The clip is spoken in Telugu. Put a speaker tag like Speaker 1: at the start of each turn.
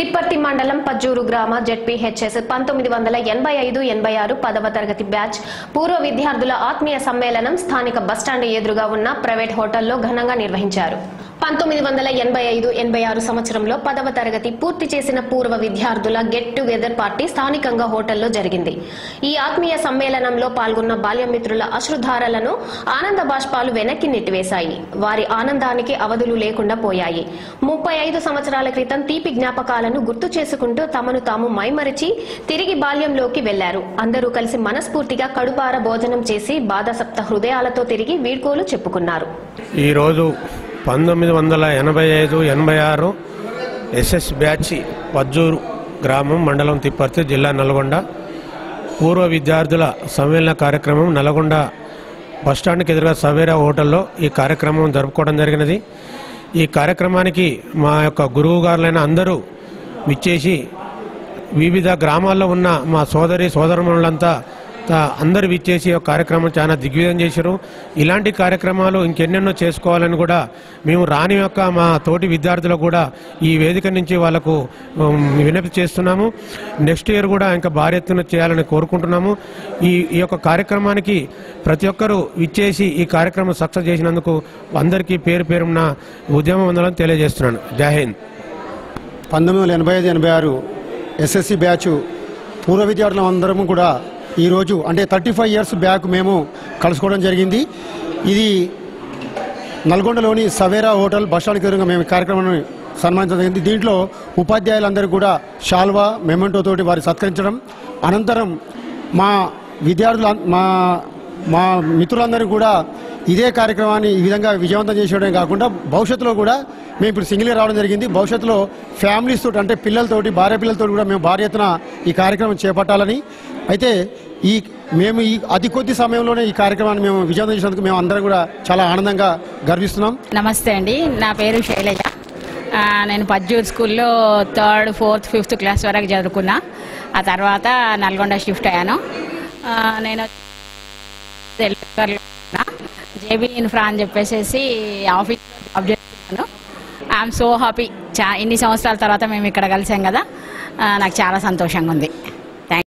Speaker 1: తిప్పర్తి మండలం పజ్జూరు గ్రామ జెడ్పీహెచ్ఎస్ పంతొమ్మిది వందల ఎనభై ఐదు ఎనభై ఆరు పదవ తరగతి బ్యాచ్ పూర్వ విద్యార్థుల ఆత్మీయ సమ్మేళనం స్థానిక బస్టాండ్ ఎదురుగా ఉన్న ప్రైవేట్ హోటల్లో ఘనంగా నిర్వహించారు పంతొమ్మిది వందల ఎనభై ఐదు ఎనభై ఆరు సంవత్సరంలో పదవ తరగతి పూర్తి చేసిన పూర్వ విద్యార్థుల గెట్ టుగెదర్ పార్టీ స్థానికంగా హోటల్లో జరిగింది ఈ ఆత్మీయ సమ్మేళనంలో పాల్గొన్న బాల్యమిత్రుల అశ్రుధారలను ఆనంద బాష్పాలు వెనక్కి నెట్టివేశాయి వారి ఆనందానికి అవధులు లేకుండా పోయాయి ముప్పై ఐదు సంవత్సరాల క్రితం తీపి జ్ఞాపకాలను గుర్తు చేసుకుంటూ తమను తాము మైమరిచి తిరిగి బాల్యంలోకి వెళ్లారు అందరూ కలిసి మనస్ఫూర్తిగా కడుపార భోజనం చేసి బాధసప్త హృదయాలతో తిరిగి వీడ్కోలు చెప్పుకున్నారు
Speaker 2: ఈరోజు పంతొమ్మిది వందల ఎనభై ఐదు ఎనభై ఆరు ఎస్ఎస్ బ్యాచ్ పజ్జూరు గ్రామం మండలం తిప్పర్తి జిల్లా నల్గొండ పూర్వ విద్యార్థుల సమ్మేళన కార్యక్రమం నల్గొండ బస్టాండ్కి ఎదురుగా సవేరా హోటల్లో ఈ కార్యక్రమం జరుపుకోవడం జరిగినది ఈ కార్యక్రమానికి మా యొక్క గురువు గారులైన అందరూ విచ్చేసి వివిధ గ్రామాల్లో ఉన్న మా సోదరి సోదరమణులంతా తా- అందరూ విచ్చేసి ఈ కార్యక్రమం చాలా దిగ్విజయం చేశారు ఇలాంటి కార్యక్రమాలు ఇంకెన్నెన్నో చేసుకోవాలని కూడా మేము రాని యొక్క మా తోటి విద్యార్థులకు కూడా ఈ వేదిక నుంచి వాళ్ళకు ఉమ్, విన్నపి చేస్తున్నాము నెక్స్ట్ ఇయర్ కూడా ఇంకా భారీ ఎత్తున చేయాలని కోరుకుంటున్నాము ఈ ఈ యొక్క కార్యక్రమానికి ప్రతి ఒక్కరూ విచ్చేసి ఈ కార్యక్రమం సక్సెస్ చేసినందుకు అందరికీ పేరు పేరున్న ఉద్యమ వందలను తెలియజేస్తున్నాను జై హింద్
Speaker 3: పంతొమ్మిది వందల ఎనభై ఐదు ఎనభై ఆరు ఎస్ఎస్సి బ్యాచ్ పూర్వ విద్యార్థులం అందరము కూడా ఈరోజు అంటే థర్టీ ఫైవ్ ఇయర్స్ బ్యాక్ మేము కలుసుకోవడం జరిగింది ఇది నల్గొండలోని సవేరా హోటల్ బస్ స్టాండ్కి ఎదురుగా మేము ఈ కార్యక్రమాన్ని సన్మానించడం జరిగింది దీంట్లో ఉపాధ్యాయులందరూ కూడా షాల్వా మెమెంటో తోటి వారి సత్కరించడం అనంతరం మా విద్యార్థుల మా మా మిత్రులందరూ కూడా ఇదే కార్యక్రమాన్ని ఈ విధంగా విజయవంతం చేసేయడమే కాకుండా భవిష్యత్తులో కూడా మేము ఇప్పుడు సింగిల్గా రావడం జరిగింది భవిష్యత్తులో ఫ్యామిలీస్ తోటి అంటే పిల్లలతోటి భార్య పిల్లలతో కూడా మేము భారీ ఎత్తున ఈ కార్యక్రమం చేపట్టాలని అయితే ఈ మేము ఈ అతి కొద్ది సమయంలోనే ఈ కార్యక్రమాన్ని మేము విజయవంతం చేసినందుకు మేము అందరం కూడా చాలా ఆనందంగా గర్విస్తున్నాం
Speaker 4: నమస్తే అండి నా పేరు శైలజ ఆ, నేను పజ్జూర్ స్కూల్లో థర్డ్ ఫోర్త్ ఫిఫ్త్ క్లాస్ వరకు చదువుకున్నా ఆ తర్వాత నల్గొండ షిఫ్ట్ అయ్యాను ఆ, నేను జేబీ ఇన్ఫ్రా అని చెప్పేసి ఆఫీస్ జాబ్ చేస్తున్నాను ఐఎమ్ సో హ్యాపీ చా ఇన్ని సంవత్సరాల తర్వాత మేము ఇక్కడ కలిసాం కదా ఆ, నాకు చాలా సంతోషంగా ఉంది